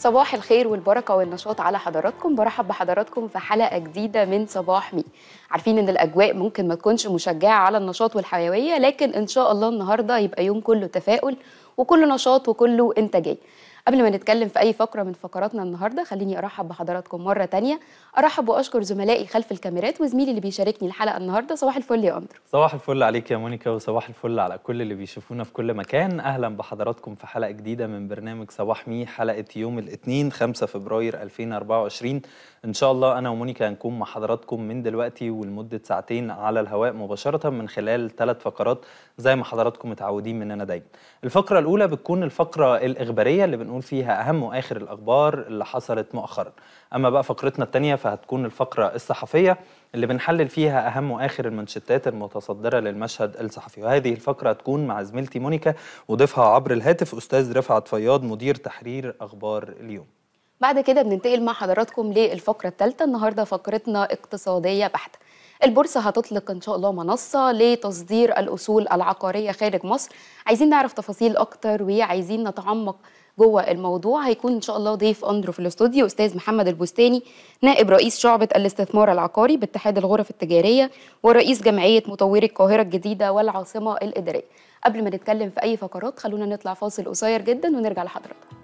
صباح الخير والبركة والنشاط على حضراتكم برحب بحضراتكم في حلقة جديدة من صباح مي عارفين ان الأجواء ممكن ما تكونش مشجعة على النشاط والحيوية لكن إن شاء الله النهاردة يبقى يوم كله تفاؤل وكله نشاط وكله إنتاجية قبل ما نتكلم في أي فقرة من فقراتنا النهاردة خليني أرحب بحضراتكم مرة تانية أرحب وأشكر زملائي خلف الكاميرات وزميلي اللي بيشاركني الحلقة النهاردة صباح الفل يا أندرو صباح الفل عليك يا مونيكا وصباح الفل على كل اللي بيشوفونا في كل مكان اهلا بحضراتكم في حلقه جديده من برنامج صباح مي حلقه يوم الاثنين 5 فبراير 2024 ان شاء الله انا ومونيكا هنكون مع حضراتكم من دلوقتي ولمده ساعتين على الهواء مباشره من خلال ثلاث فقرات زي ما حضراتكم متعودين مننا دايما الفقره الاولى بتكون الفقره الاخباريه اللي بنقول فيها اهم واخر الاخبار اللي حصلت مؤخرا اما بقى فقرتنا الثانيه فهتكون الفقره الصحفيه اللي بنحلل فيها اهم واخر المانشيتات المتصدره للمشهد الصحفي وهذه الفقره هتكون مع زميلتي مونيكا وضيفها عبر الهاتف استاذ رفعت فياض مدير تحرير اخبار اليوم بعد كده بننتقل مع حضراتكم للفقرة الثالثة النهاردة فقرتنا اقتصادية بحتة البورصة هتطلق إن شاء الله منصة لتصدير الأصول العقارية خارج مصر عايزين نعرف تفاصيل أكتر وعايزين نتعمق جوه الموضوع هيكون إن شاء الله ضيف أندرو في الاستوديو أستاذ محمد البستاني نائب رئيس شعبة الاستثمار العقاري باتحاد الغرف التجارية ورئيس جمعية مطوري القاهرة الجديدة والعاصمة الإدارية قبل ما نتكلم في أي فقرات خلونا نطلع فاصل قصير جدا ونرجع لحضراتكم